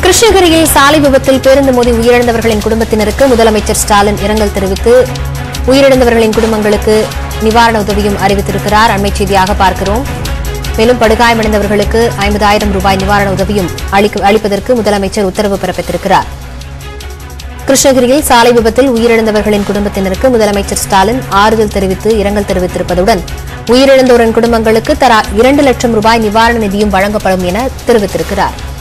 கிருஷ்ணகிரியில் சாலை விபத்தில் பேருந்து மோதி உயிரிழந்தவர்களின் குடும்பத்தினருக்கு முதலமைச்சர் ஸ்டாலின் இரங்கல் தெரிவித்து உயிரிழந்தவர்களின் குடும்பங்களுக்கு நிவாரண உதவியும் அறிவித்திருக்கிறார் அண்மைச் செய்தியாக பார்க்கிறோம் மேலும் படுகாயமடைந்தவர்களுக்கு ஐம்பதாயிரம் ரூபாய் நிவாரண உதவியும் அளிக்க- அளிப்பதற்கு முதலமைச்சர் உத்தரவு பிறப்பித்திருக்கிறார் கிருஷ்ணகிரியில் சாலை விபத்தில் உயிரிழந்தவர்களின் குடும்பத்தினருக்கு முதலமைச்சர் ஸ்டாலின் ஆறுதல் தெரிவித்து இரங்கல் தெரிவித்திருப்பதுடன் உயிரிழந்தோரின் குடும்பங்களுக்கு தலா இரண்டு லட்சம் ரூபாய் நிவாரண நிதியும் வழங்கப்படும் என தெரிவித்திருக்கிறார்